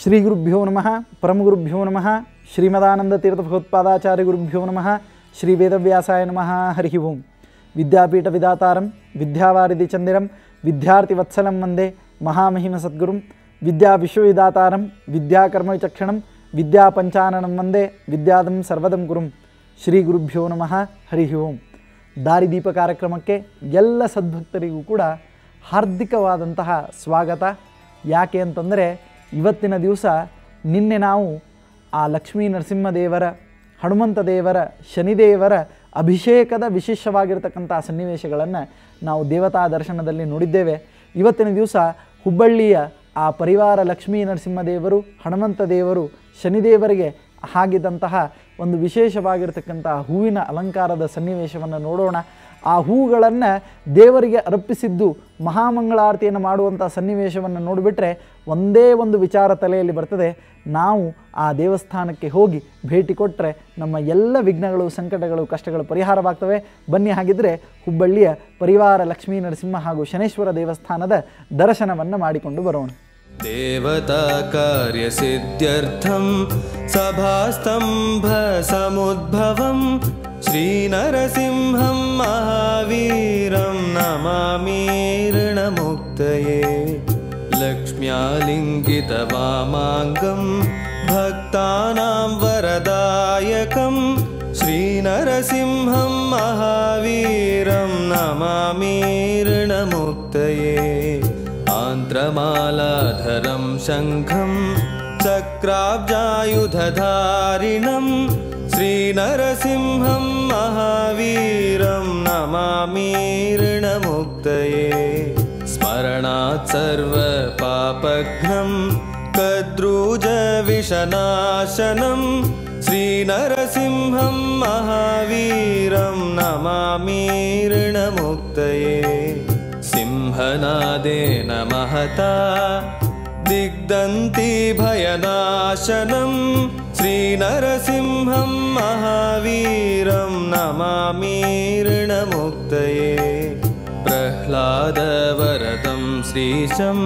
ಶ್ರೀ ಗುರುಭ್ಯೋ ನಮಃ ಪರಮಗುರುಭ್ಯೋ ನಮಃ ಶ್ರೀಮದಾನಂದ ತೀರ್ಥ ಭಗವತ್ಪಾದಾಚಾರ್ಯ ಗುರುಭ್ಯೋ ನಮಃ ಶ್ರೀ ವೇದವ್ಯಾಸಾಯ ನಮಃ ಹರಿ ಓಂ ವಿದ್ಯಾಪೀಠ ವಿಧಾತಾರಂ ವಿದ್ಯಾವಾರಿಧಿ ಚಂದಿರಂ ವಿದ್ಯಾರ್ಥಿ ವತ್ಸಲಂ ವಂದೇ ಮಹಾಮಹಿಮ ಸದ್ಗುರುಂ ವಿದ್ಯಾ ವಿಶ್ವವಿಧಾತಾರಂ ವಿದ್ಯಾಕರ್ಮ ವಿಚಕ್ಷಣಂ ವಿದ್ಯಾ ಪಂಚಾನನಂ ವಂದೇ ವಿದ್ಯಾದಂ ಸರ್ವದಂ ಗುರುಂ ಶ್ರೀ ಗುರುಭ್ಯೋ ನಮಃ ಹರಿ ಓಂ ದಾರಿದೀಪ ಕಾರ್ಯಕ್ರಮಕ್ಕೆ ಎಲ್ಲ ಸದ್ಭಕ್ತರಿಗೂ ಕೂಡ ಹಾರ್ದಿಕವಾದಂತಹ ಸ್ವಾಗತ ಯಾಕೆ ಅಂತಂದರೆ ಇವತ್ತಿನ ದಿವಸ ನಿನ್ನೆ ನಾವು ಆ ಲಕ್ಷ್ಮೀ ನರಸಿಂಹದೇವರ ಹನುಮಂತ ದೇವರ ಶನಿದೇವರ ಅಭಿಷೇಕದ ವಿಶೇಷವಾಗಿರ್ತಕ್ಕಂಥ ಸನ್ನಿವೇಶಗಳನ್ನು ನಾವು ದೇವತಾ ದರ್ಶನದಲ್ಲಿ ನೋಡಿದ್ದೇವೆ ಇವತ್ತಿನ ದಿವಸ ಹುಬ್ಬಳ್ಳಿಯ ಆ ಪರಿವಾರ ಲಕ್ಷ್ಮೀ ನರಸಿಂಹದೇವರು ಹನುಮಂತ ದೇವರು ಶನಿದೇವರಿಗೆ ಆಗಿದ್ದಂತಹ ಒಂದು ವಿಶೇಷವಾಗಿರ್ತಕ್ಕಂಥ ಹೂವಿನ ಅಲಂಕಾರದ ಸನ್ನಿವೇಶವನ್ನು ನೋಡೋಣ ಆ ಹೂಗಳನ್ನು ದೇವರಿಗೆ ಅರ್ಪಿಸಿದ್ದು ಮಹಾಮಂಗಳಾರತಿಯನ್ನು ಮಾಡುವಂಥ ಸನ್ನಿವೇಶವನ್ನು ನೋಡಿಬಿಟ್ರೆ ಒಂದೇ ಒಂದು ವಿಚಾರ ತಲೆಯಲ್ಲಿ ಬರ್ತದೆ ನಾವು ಆ ದೇವಸ್ಥಾನಕ್ಕೆ ಹೋಗಿ ಭೇಟಿ ಕೊಟ್ಟರೆ ನಮ್ಮ ಎಲ್ಲ ವಿಘ್ನಗಳು ಸಂಕಟಗಳು ಕಷ್ಟಗಳು ಪರಿಹಾರವಾಗ್ತವೆ ಬನ್ನಿ ಹಾಗಿದ್ರೆ ಹುಬ್ಬಳ್ಳಿಯ ಪರಿವಾರ ಲಕ್ಷ್ಮೀ ನರಸಿಂಹ ಹಾಗೂ ಶನೇಶ್ವರ ದೇವಸ್ಥಾನದ ದರ್ಶನವನ್ನು ಮಾಡಿಕೊಂಡು ಬರೋಣ देवता कार्यसिद्ध्यर्थं सभास्तम्भसमुद्भवं श्रीनरसिंहं महावीरं नमामि ऋणमुक्तये लक्ष्म्यालिङ्गितवामाङ्गं भक्तानां वरदायकं श्रीनरसिंहं महावीरं नमामि ऋणमुक्तये आन्त्रमालाधरं शङ्खं चक्राब्जायुधधारिणं श्रीनरसिंहं महावीरं नमामि ऋणमुक्तये स्मरणात् सर्वपापघ्नं कद्रूजविषनाशनं श्रीनरसिंहं महावीरं नमामि ऋणमुक्तये सिंहनादेन महता दिग्दन्ति भयनाशनं श्रीनरसिंहं महावीरं नमामि ऋणमुक्तये प्रह्लादवरदं श्रीशं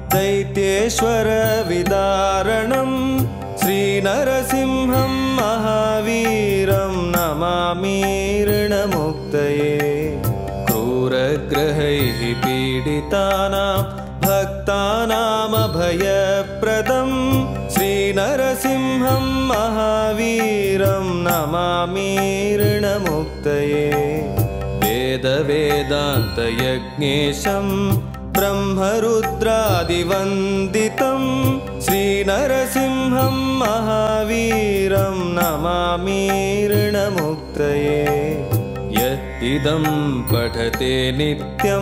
दैत्येश्वरविदारणं श्रीनरसिंहं महावीरं नमामि ऋणमुक्तये क्रूरग्रहैः पीडितानां भक्तानामभयप्रदं श्रीनरसिंहं महावीरं नमामि ऋणमुक्तये वेदवेदान्तयज्ञेशं ब्रह्मरुद्रादिवन्दितं श्रीनरसिंहं महावीरं नमामि ऋणमुक्तये य इदं पठते नित्यं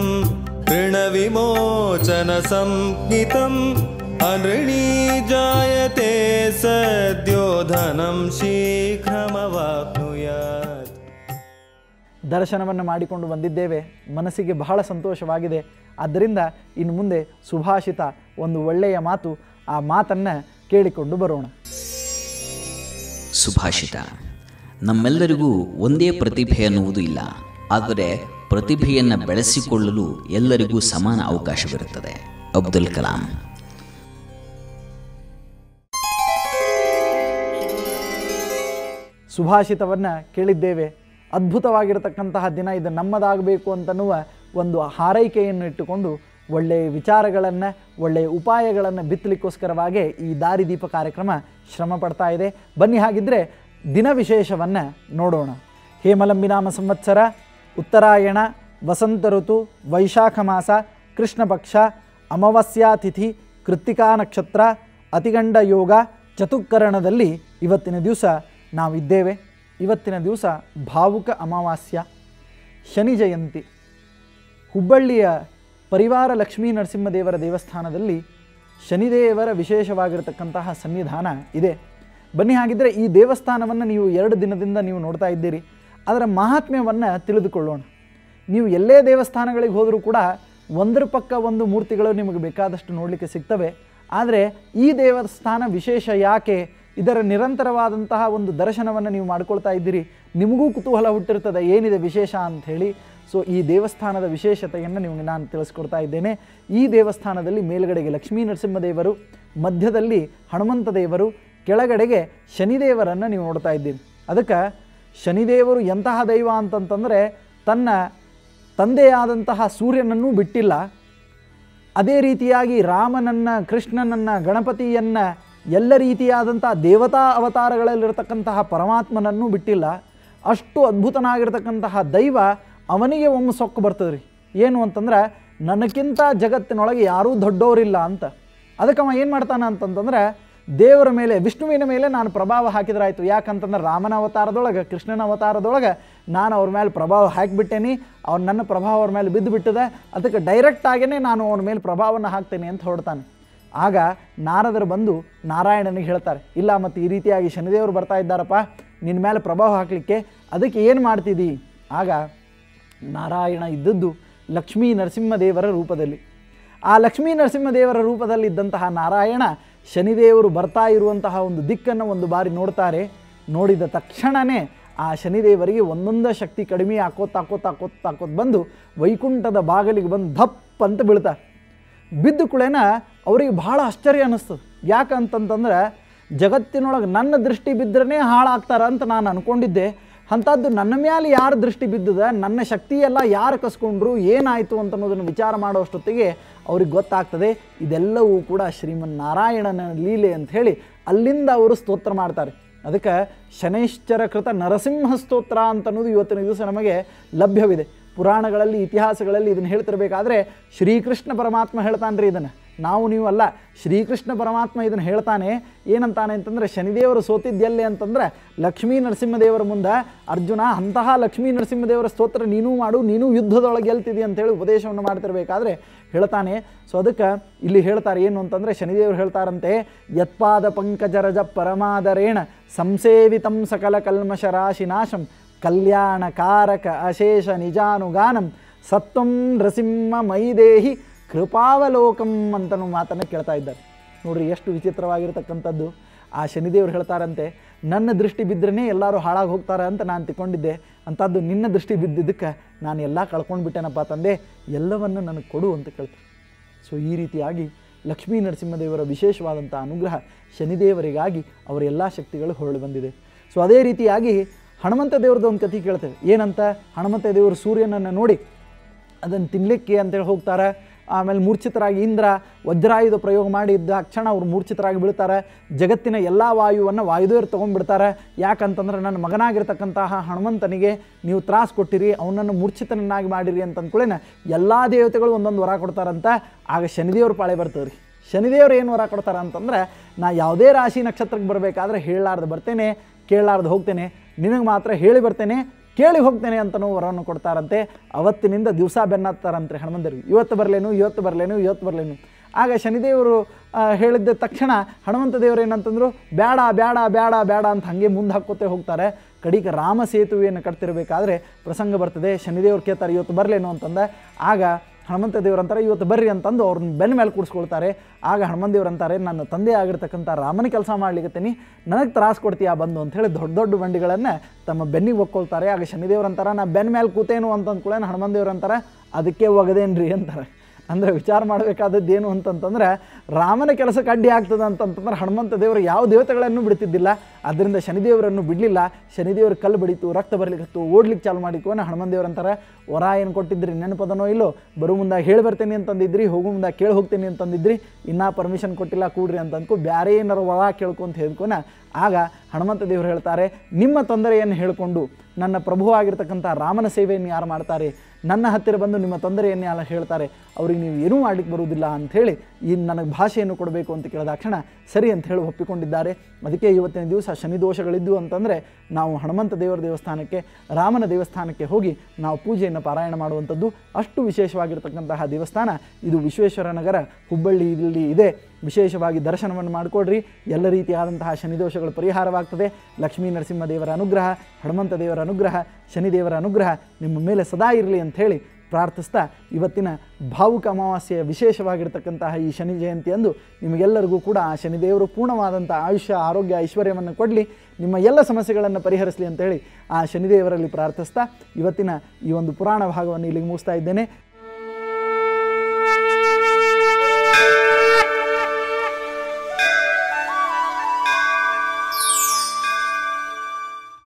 ऋणविमोचनसंज्ञितम् अनृणी जायते सद्यो धनं शीघ्रमवाप्नुयात् ದರ್ಶನವನ್ನು ಮಾಡಿಕೊಂಡು ಬಂದಿದ್ದೇವೆ ಮನಸ್ಸಿಗೆ ಬಹಳ ಸಂತೋಷವಾಗಿದೆ ಆದ್ದರಿಂದ ಇನ್ನು ಮುಂದೆ ಸುಭಾಷಿತ ಒಂದು ಒಳ್ಳೆಯ ಮಾತು ಆ ಮಾತನ್ನು ಕೇಳಿಕೊಂಡು ಬರೋಣ ಸುಭಾಷಿತ ನಮ್ಮೆಲ್ಲರಿಗೂ ಒಂದೇ ಪ್ರತಿಭೆ ಅನ್ನುವುದು ಇಲ್ಲ ಆದರೆ ಪ್ರತಿಭೆಯನ್ನು ಬೆಳೆಸಿಕೊಳ್ಳಲು ಎಲ್ಲರಿಗೂ ಸಮಾನ ಅವಕಾಶವಿರುತ್ತದೆ ಅಬ್ದುಲ್ ಕಲಾಂ ಸುಭಾಷಿತವನ್ನು ಕೇಳಿದ್ದೇವೆ ಅದ್ಭುತವಾಗಿರತಕ್ಕಂತಹ ದಿನ ಇದು ನಮ್ಮದಾಗಬೇಕು ಅಂತನ್ನುವ ಒಂದು ಹಾರೈಕೆಯನ್ನು ಇಟ್ಟುಕೊಂಡು ಒಳ್ಳೆಯ ವಿಚಾರಗಳನ್ನು ಒಳ್ಳೆಯ ಉಪಾಯಗಳನ್ನು ಬಿತ್ತಲಿಕ್ಕೋಸ್ಕರವಾಗೇ ಈ ದಾರಿದೀಪ ಕಾರ್ಯಕ್ರಮ ಶ್ರಮ ಪಡ್ತಾ ಇದೆ ಬನ್ನಿ ಹಾಗಿದ್ರೆ ದಿನ ವಿಶೇಷವನ್ನು ನೋಡೋಣ ಹೇಮಲಂಬಿನಾಮ ಸಂವತ್ಸರ ಉತ್ತರಾಯಣ ವಸಂತ ಋತು ವೈಶಾಖ ಮಾಸ ಕೃಷ್ಣ ಪಕ್ಷ ಅಮಾವಾಸ್ಯಾ ತಿಥಿ ಕೃತ್ತಿಕಾ ನಕ್ಷತ್ರ ಅತಿಗಂಡ ಯೋಗ ಚತುಃಕರಣದಲ್ಲಿ ಇವತ್ತಿನ ದಿವಸ ನಾವಿದ್ದೇವೆ ಇವತ್ತಿನ ದಿವಸ ಭಾವುಕ ಅಮಾವಾಸ್ಯ ಶನಿ ಜಯಂತಿ ಹುಬ್ಬಳ್ಳಿಯ ಪರಿವಾರ ಲಕ್ಷ್ಮೀ ನರಸಿಂಹದೇವರ ದೇವಸ್ಥಾನದಲ್ಲಿ ಶನಿದೇವರ ವಿಶೇಷವಾಗಿರತಕ್ಕಂತಹ ಸನ್ನಿಧಾನ ಇದೆ ಬನ್ನಿ ಹಾಗಿದ್ದರೆ ಈ ದೇವಸ್ಥಾನವನ್ನು ನೀವು ಎರಡು ದಿನದಿಂದ ನೀವು ನೋಡ್ತಾ ಇದ್ದೀರಿ ಅದರ ಮಹಾತ್ಮ್ಯವನ್ನು ತಿಳಿದುಕೊಳ್ಳೋಣ ನೀವು ಎಲ್ಲೇ ದೇವಸ್ಥಾನಗಳಿಗೆ ಹೋದರೂ ಕೂಡ ಒಂದರ ಪಕ್ಕ ಒಂದು ಮೂರ್ತಿಗಳು ನಿಮಗೆ ಬೇಕಾದಷ್ಟು ನೋಡಲಿಕ್ಕೆ ಸಿಗ್ತವೆ ಆದರೆ ಈ ದೇವಸ್ಥಾನ ವಿಶೇಷ ಯಾಕೆ ಇದರ ನಿರಂತರವಾದಂತಹ ಒಂದು ದರ್ಶನವನ್ನು ನೀವು ಮಾಡ್ಕೊಳ್ತಾ ಇದ್ದೀರಿ ನಿಮಗೂ ಕುತೂಹಲ ಹುಟ್ಟಿರ್ತದೆ ಏನಿದೆ ವಿಶೇಷ ಅಂತ ಹೇಳಿ ಸೊ ಈ ದೇವಸ್ಥಾನದ ವಿಶೇಷತೆಯನ್ನು ನಿಮಗೆ ನಾನು ತಿಳಿಸ್ಕೊಡ್ತಾ ಇದ್ದೇನೆ ಈ ದೇವಸ್ಥಾನದಲ್ಲಿ ಮೇಲುಗಡೆಗೆ ಲಕ್ಷ್ಮೀ ನರಸಿಂಹದೇವರು ಮಧ್ಯದಲ್ಲಿ ಹನುಮಂತ ದೇವರು ಕೆಳಗಡೆಗೆ ಶನಿದೇವರನ್ನು ನೀವು ನೋಡ್ತಾ ಇದ್ದೀರಿ ಅದಕ್ಕೆ ಶನಿದೇವರು ಎಂತಹ ದೈವ ಅಂತಂತಂದರೆ ತನ್ನ ತಂದೆಯಾದಂತಹ ಸೂರ್ಯನನ್ನೂ ಬಿಟ್ಟಿಲ್ಲ ಅದೇ ರೀತಿಯಾಗಿ ರಾಮನನ್ನು ಕೃಷ್ಣನನ್ನು ಗಣಪತಿಯನ್ನು ಎಲ್ಲ ರೀತಿಯಾದಂಥ ದೇವತಾ ಅವತಾರಗಳಲ್ಲಿರ್ತಕ್ಕಂತಹ ಪರಮಾತ್ಮನನ್ನು ಬಿಟ್ಟಿಲ್ಲ ಅಷ್ಟು ಅದ್ಭುತನಾಗಿರ್ತಕ್ಕಂತಹ ದೈವ ಅವನಿಗೆ ಒಮ್ಮೆ ಸೊಕ್ಕು ಬರ್ತದೆ ರೀ ಏನು ಅಂತಂದ್ರೆ ನನಗಿಂತ ಜಗತ್ತಿನೊಳಗೆ ಯಾರೂ ದೊಡ್ಡವರಿಲ್ಲ ಅಂತ ಅದಕ್ಕೆ ಅವ ಏನು ಮಾಡ್ತಾನೆ ಅಂತಂತಂದ್ರೆ ದೇವರ ಮೇಲೆ ವಿಷ್ಣುವಿನ ಮೇಲೆ ನಾನು ಪ್ರಭಾವ ಹಾಕಿದ್ರಾಯ್ತು ಯಾಕಂತಂದ್ರೆ ರಾಮನ ಅವತಾರದೊಳಗೆ ಕೃಷ್ಣನ ಅವತಾರದೊಳಗೆ ನಾನು ಅವ್ರ ಮೇಲೆ ಪ್ರಭಾವ ಹಾಕಿಬಿಟ್ಟೇನಿ ಅವ್ರು ನನ್ನ ಪ್ರಭಾವ ಅವ್ರ ಮೇಲೆ ಬಿದ್ದು ಬಿಟ್ಟಿದೆ ಅದಕ್ಕೆ ಡೈರೆಕ್ಟ್ ಆಗೇ ನಾನು ಅವ್ರ ಮೇಲೆ ಪ್ರಭಾವವನ್ನು ಹಾಕ್ತೇನೆ ಅಂತ ಹೊರಡ್ತಾನೆ ಆಗ ನಾರದರು ಬಂದು ನಾರಾಯಣನಿಗೆ ಹೇಳ್ತಾರೆ ಇಲ್ಲ ಮತ್ತು ಈ ರೀತಿಯಾಗಿ ಶನಿದೇವರು ಬರ್ತಾ ಇದ್ದಾರಪ್ಪ ನಿನ್ನ ಮೇಲೆ ಪ್ರಭಾವ ಹಾಕಲಿಕ್ಕೆ ಅದಕ್ಕೆ ಏನು ಮಾಡ್ತಿದ್ದೀ ಆಗ ನಾರಾಯಣ ಇದ್ದದ್ದು ಲಕ್ಷ್ಮೀ ನರಸಿಂಹದೇವರ ರೂಪದಲ್ಲಿ ಆ ಲಕ್ಷ್ಮೀ ನರಸಿಂಹದೇವರ ರೂಪದಲ್ಲಿದ್ದಂತಹ ನಾರಾಯಣ ಶನಿದೇವರು ಬರ್ತಾ ಇರುವಂತಹ ಒಂದು ದಿಕ್ಕನ್ನು ಒಂದು ಬಾರಿ ನೋಡ್ತಾರೆ ನೋಡಿದ ತಕ್ಷಣವೇ ಆ ಶನಿದೇವರಿಗೆ ಒಂದೊಂದೇ ಶಕ್ತಿ ಕಡಿಮೆ ಹಾಕೋತ್ ಹಾಕೋತ್ ಹಾಕೋತ್ ಹಾಕೋತ್ ಬಂದು ವೈಕುಂಠದ ಬಾಗಿಲಿಗೆ ಬಂದು ಧಪ್ ಅಂತ ಬೀಳ್ತಾರೆ ಬಿದ್ದ ಕುಳೇನ ಅವರಿಗೆ ಬಹಳ ಆಶ್ಚರ್ಯ ಅನ್ನಿಸ್ತದೆ ಯಾಕಂತಂತಂದ್ರೆ ಜಗತ್ತಿನೊಳಗೆ ನನ್ನ ದೃಷ್ಟಿ ಬಿದ್ದರೆ ಹಾಳಾಗ್ತಾರ ಅಂತ ನಾನು ಅಂದ್ಕೊಂಡಿದ್ದೆ ಅಂಥದ್ದು ನನ್ನ ಮೇಲೆ ಯಾರು ದೃಷ್ಟಿ ಬಿದ್ದದ ನನ್ನ ಶಕ್ತಿಯೆಲ್ಲ ಯಾರು ಕಸ್ಕೊಂಡ್ರು ಏನಾಯಿತು ಅಂತ ಅನ್ನೋದನ್ನು ವಿಚಾರ ಮಾಡೋಷ್ಟೊತ್ತಿಗೆ ಅವ್ರಿಗೆ ಗೊತ್ತಾಗ್ತದೆ ಇದೆಲ್ಲವೂ ಕೂಡ ಶ್ರೀಮನ್ ನಾರಾಯಣನ ಲೀಲೆ ಅಂತ ಹೇಳಿ ಅಲ್ಲಿಂದ ಅವರು ಸ್ತೋತ್ರ ಮಾಡ್ತಾರೆ ಅದಕ್ಕೆ ಶನೈಶ್ಚರ ಕೃತ ನರಸಿಂಹ ಸ್ತೋತ್ರ ಅಂತ ಅನ್ನೋದು ಇವತ್ತಿನ ದಿವಸ ನಮಗೆ ಲಭ್ಯವಿದೆ ಪುರಾಣಗಳಲ್ಲಿ ಇತಿಹಾಸಗಳಲ್ಲಿ ಇದನ್ನು ಹೇಳ್ತಿರ್ಬೇಕಾದ್ರೆ ಶ್ರೀಕೃಷ್ಣ ಪರಮಾತ್ಮ ಹೇಳ್ತಾನೆ ರೀ ಇದನ್ನು ನಾವು ನೀವು ಅಲ್ಲ ಶ್ರೀಕೃಷ್ಣ ಪರಮಾತ್ಮ ಇದನ್ನು ಹೇಳ್ತಾನೆ ಏನಂತಾನೆ ಅಂತಂದರೆ ಶನಿದೇವರು ಸೋತಿದ್ದೆಲ್ಲಿ ಅಂತಂದರೆ ಲಕ್ಷ್ಮೀ ನರಸಿಂಹದೇವರ ಮುಂದೆ ಅರ್ಜುನ ಅಂತಹ ಲಕ್ಷ್ಮೀ ನರಸಿಂಹದೇವರ ಸ್ತೋತ್ರ ನೀನೂ ಮಾಡು ನೀನು ಯುದ್ಧದೊಳಗೆ ಗೆಲ್ತಿದಿ ಅಂತೇಳಿ ಉಪದೇಶವನ್ನು ಮಾಡ್ತಿರ್ಬೇಕಾದ್ರೆ ಹೇಳ್ತಾನೆ ಸೊ ಅದಕ್ಕೆ ಇಲ್ಲಿ ಹೇಳ್ತಾರೆ ಏನು ಅಂತಂದರೆ ಶನಿದೇವರು ಹೇಳ್ತಾರಂತೆ ಯತ್ಪಾದ ಪಂಕಜರಜ ಪರಮಾದರೇಣ ಸಂಸೇವಿತಂ ಸಕಲ ಕಲ್ಮಶ ರಾಶಿನಾಶಂ ಕಲ್ಯಾಣಕಾರಕ ಅಶೇಷ ನಿಜಾನುಗಾನಂ ಸತ್ವಂ ನೃಸಿಂಹ ಮೈದೇಹಿ ಕೃಪಾವಲೋಕಂ ಅಂತನೂ ಮಾತನ್ನು ಕೇಳ್ತಾ ಇದ್ದಾರೆ ನೋಡ್ರಿ ಎಷ್ಟು ವಿಚಿತ್ರವಾಗಿರ್ತಕ್ಕಂಥದ್ದು ಆ ಶನಿದೇವರು ಹೇಳ್ತಾರಂತೆ ನನ್ನ ದೃಷ್ಟಿ ಬಿದ್ದರೆ ಎಲ್ಲರೂ ಹಾಳಾಗಿ ಹೋಗ್ತಾರೆ ಅಂತ ನಾನು ತಿಳ್ಕೊಂಡಿದ್ದೆ ಅಂಥದ್ದು ನಿನ್ನ ದೃಷ್ಟಿ ಬಿದ್ದಿದ್ದಕ್ಕೆ ನಾನು ಎಲ್ಲ ಕಳ್ಕೊಂಡು ಬಿಟ್ಟೆನಪ್ಪ ತಂದೆ ಎಲ್ಲವನ್ನು ನನಗೆ ಕೊಡು ಅಂತ ಕೇಳ್ತಾರೆ ಸೊ ಈ ರೀತಿಯಾಗಿ ಲಕ್ಷ್ಮೀ ನರಸಿಂಹದೇವರ ವಿಶೇಷವಾದಂಥ ಅನುಗ್ರಹ ಶನಿದೇವರಿಗಾಗಿ ಅವರ ಎಲ್ಲ ಶಕ್ತಿಗಳು ಹೊರಳಿ ಬಂದಿದೆ ಸೊ ಅದೇ ರೀತಿಯಾಗಿ ಹನುಮಂತ ದೇವ್ರದ್ದು ಒಂದು ಕಥೆ ಕೇಳ್ತೇವೆ ಏನಂತ ಹನುಮಂತ ದೇವರು ಸೂರ್ಯನನ್ನು ನೋಡಿ ಅದನ್ನು ತಿನ್ನಲಿಕ್ಕೆ ಅಂತೇಳಿ ಹೋಗ್ತಾರೆ ಆಮೇಲೆ ಮೂರ್ಛಿತರಾಗಿ ಇಂದ್ರ ವಜ್ರಾಯುಧ ಪ್ರಯೋಗ ಮಾಡಿದ್ದ ಕ್ಷಣ ಅವ್ರು ಮೂರ್ಛಿತರಾಗಿ ಬೀಳ್ತಾರೆ ಜಗತ್ತಿನ ಎಲ್ಲ ವಾಯುವನ್ನು ವಾಯುದೇವರು ತೊಗೊಂಡ್ಬಿಡ್ತಾರೆ ಯಾಕಂತಂದ್ರೆ ನನ್ನ ಮಗನಾಗಿರ್ತಕ್ಕಂತಹ ಹನುಮಂತನಿಗೆ ನೀವು ತ್ರಾಸು ಕೊಟ್ಟಿರಿ ಅವನನ್ನು ಮೂರ್ಛಿತನನ್ನಾಗಿ ಮಾಡಿರಿ ಅಂತ ಅಂದ್ಕೊಳ್ಳೇನ ಎಲ್ಲ ದೇವತೆಗಳು ಒಂದೊಂದು ವರ ಕೊಡ್ತಾರಂತ ಆಗ ಶನಿದೇವ್ರ ಪಾಳೆ ಬರ್ತದೆ ರೀ ಶನಿದೇವ್ರು ಏನು ವರ ಕೊಡ್ತಾರೆ ಅಂತಂದ್ರೆ ನಾ ಯಾವುದೇ ರಾಶಿ ನಕ್ಷತ್ರಕ್ಕೆ ಬರಬೇಕಾದ್ರೆ ಹೇಳಲಾರ್ದು ಬರ್ತೇನೆ ಕೇಳಲಾರ್ದು ಹೋಗ್ತೇನೆ ನಿನಗೆ ಮಾತ್ರ ಹೇಳಿ ಬರ್ತೇನೆ ಕೇಳಿ ಹೋಗ್ತೇನೆ ಅಂತನೂ ವರವನ್ನು ಕೊಡ್ತಾರಂತೆ ಅವತ್ತಿನಿಂದ ದಿವಸ ಬೆನ್ನತ್ತಾರಂತೆ ಹನುಮಂತರಿಗೆ ಇವತ್ತು ಬರಲೇನು ಇವತ್ತು ಬರಲೇನು ಇವತ್ತು ಬರಲೇನು ಆಗ ಶನಿದೇವರು ಆ, ಹೇಳಿದ್ದ ತಕ್ಷಣ ಹನುಮಂತ ದೇವರು ಏನಂತಂದ್ರು ಬೇಡ ಬೇಡ ಬೇಡ ಬೇಡ ಅಂತ ಹಾಗೆ ಮುಂದೆ ಹಾಕ್ಕೋತೆ ಹೋಗ್ತಾರೆ ಕಡಿಕ ರಾಮ ಸೇತುವೆಯನ್ನು ಕಟ್ತಿರ್ಬೇಕಾದ್ರೆ ಪ್ರಸಂಗ ಬರ್ತದೆ ಶನಿದೇವ್ರು ಕೇಳ್ತಾರೆ ಇವತ್ತು ಬರಲೇನು ಅಂತಂದ ಆಗ ಹನುಮಂತ ದೇವ್ರು ಅಂತಾರೆ ಇವತ್ತು ಬರ್ರಿ ಅಂತಂದು ಅವ್ರನ್ನ ಬೆನ್ನ ಮೇಲೆ ಕೂಡಿಸ್ಕೊಳ್ತಾರೆ ಆಗ ಹನುಮಂತ ದೇವ್ರು ಅಂತಾರೆ ನನ್ನ ತಂದೆ ಆಗಿರ್ತಕ್ಕಂಥ ರಾಮನ ಕೆಲಸ ಮಾಡ್ಲಿಕತ್ತೀನಿ ನನಗೆ ತ್ರಾಸು ಕೊಡ್ತೀಯಾ ಬಂದು ಅಂತ ಹೇಳಿ ದೊಡ್ಡ ದೊಡ್ಡ ಬಂಡಿಗಳನ್ನು ತಮ್ಮ ಬೆನ್ನಿಗೆ ಒಕ್ಕೊಳ್ತಾರೆ ಆಗ ಶನಿದೇವ್ರು ಅಂತಾರೆ ನಾ ಬೆನ್ನ ಮೇಲೆ ಕೂತೇನು ಅಂತ ಅಂದ್ಕೊಳ್ಳೇನು ಹನುಮಂತ ದೇವ್ರು ಅಂತಾರೆ ಅದಕ್ಕೆ ಒಗದೇನ್ರಿ ಅಂತಾರೆ ಅಂದರೆ ವಿಚಾರ ಮಾಡಬೇಕಾದದ್ದು ಏನು ಅಂತಂತಂದ್ರೆ ರಾಮನ ಕೆಲಸಕ್ಕೆ ಅಡ್ಡಿ ಆಗ್ತದೆ ಅಂತಂತಂದ್ರೆ ಹನುಮಂತ ದೇವರು ಯಾವ ದೇವತೆಗಳನ್ನು ಬಿಡ್ತಿದ್ದಿಲ್ಲ ಅದರಿಂದ ಶನಿದೇವರನ್ನು ಬಿಡಲಿಲ್ಲ ಶನಿದೇವರು ಕಲ್ಲು ಬಡಿತು ರಕ್ತ ಬರ್ಲಿಕ್ಕತ್ತು ಓಡ್ಲಿಕ್ಕೆ ಚಾಲು ಮಾಡಿತ್ತು ಅನ್ನೋ ಹನುಮಂತ ದೇವ್ರು ಅಂತಾರೆ ವರ ಏನು ಕೊಟ್ಟಿದ್ರಿ ನೆನಪದನೋ ಇಲ್ಲೋ ಬರೋ ಮುಂದೆ ಹೇಳಿ ಬರ್ತೇನೆ ಅಂತಂದಿದ್ರಿ ಹೋಗೋ ಮುಂದೆ ಕೇಳಿ ಹೋಗ್ತೀನಿ ಅಂತಂದಿದ್ರಿ ಇನ್ನೂ ಪರ್ಮಿಷನ್ ಕೊಟ್ಟಿಲ್ಲ ಕೂಡ್ರಿ ಅಂತ ಅಂದ್ಕೊ ಬೇರೆ ಏನಾರು ವರ ಕೇಳ್ಕೊಂತ ಹೇಳ್ಕೊನ ಆಗ ಹನುಮಂತ ದೇವರು ಹೇಳ್ತಾರೆ ನಿಮ್ಮ ತೊಂದರೆಯನ್ನು ಹೇಳಿಕೊಂಡು ನನ್ನ ಪ್ರಭುವಾಗಿರ್ತಕ್ಕಂಥ ರಾಮನ ಸೇವೆಯನ್ನು ಯಾರು ಮಾಡ್ತಾರೆ ನನ್ನ ಹತ್ತಿರ ಬಂದು ನಿಮ್ಮ ತೊಂದರೆಯನ್ನು ಯಾರು ಹೇಳ್ತಾರೆ ಅವ್ರಿಗೆ ನೀವು ಏನೂ ಮಾಡ್ಲಿಕ್ಕೆ ಬರುವುದಿಲ್ಲ ಅಂಥೇಳಿ ಈ ನನಗೆ ಭಾಷೆಯನ್ನು ಕೊಡಬೇಕು ಅಂತ ಕೇಳಿದಾಕ್ಷಣ ಸರಿ ಅಂತ ಹೇಳಿ ಒಪ್ಪಿಕೊಂಡಿದ್ದಾರೆ ಅದಕ್ಕೆ ಇವತ್ತಿನ ದಿವಸ ಶನಿ ದೋಷಗಳಿದ್ದು ಅಂತಂದರೆ ನಾವು ಹನುಮಂತ ದೇವರ ದೇವಸ್ಥಾನಕ್ಕೆ ರಾಮನ ದೇವಸ್ಥಾನಕ್ಕೆ ಹೋಗಿ ನಾವು ಪೂಜೆಯನ್ನು ಪಾರಾಯಣ ಮಾಡುವಂಥದ್ದು ಅಷ್ಟು ವಿಶೇಷವಾಗಿರ್ತಕ್ಕಂತಹ ದೇವಸ್ಥಾನ ಇದು ವಿಶ್ವೇಶ್ವರ ನಗರ ಹುಬ್ಬಳ್ಳಿಯಲ್ಲಿ ಇದೆ ವಿಶೇಷವಾಗಿ ದರ್ಶನವನ್ನು ಮಾಡಿಕೊಡ್ರಿ ಎಲ್ಲ ರೀತಿಯಾದಂತಹ ಶನಿದೋಷಗಳು ಪರಿಹಾರವಾಗ್ತದೆ ಲಕ್ಷ್ಮೀ ನರಸಿಂಹ ದೇವರ ಅನುಗ್ರಹ ಹನುಮಂತ ದೇವರ ಅನುಗ್ರಹ ಶನಿದೇವರ ಅನುಗ್ರಹ ನಿಮ್ಮ ಮೇಲೆ ಸದಾ ಇರಲಿ ಅಂತ ಹೇಳಿ ಪ್ರಾರ್ಥಿಸ್ತಾ ಇವತ್ತಿನ ಭಾವುಕ ಅಮಾವಾಸ್ಯೆಯ ವಿಶೇಷವಾಗಿರ್ತಕ್ಕಂತಹ ಈ ಶನಿ ಜಯಂತಿಯಂದು ನಿಮಗೆಲ್ಲರಿಗೂ ಕೂಡ ಆ ಶನಿದೇವರು ಪೂರ್ಣವಾದಂಥ ಆಯುಷ್ಯ ಆರೋಗ್ಯ ಐಶ್ವರ್ಯವನ್ನು ಕೊಡಲಿ ನಿಮ್ಮ ಎಲ್ಲ ಸಮಸ್ಯೆಗಳನ್ನು ಪರಿಹರಿಸಲಿ ಅಂತೇಳಿ ಆ ಶನಿದೇವರಲ್ಲಿ ಪ್ರಾರ್ಥಿಸ್ತಾ ಇವತ್ತಿನ ಈ ಒಂದು ಪುರಾಣ ಭಾಗವನ್ನು ಇಲ್ಲಿಗೆ ಮುಗಿಸ್ತಾ ಇದ್ದೇನೆ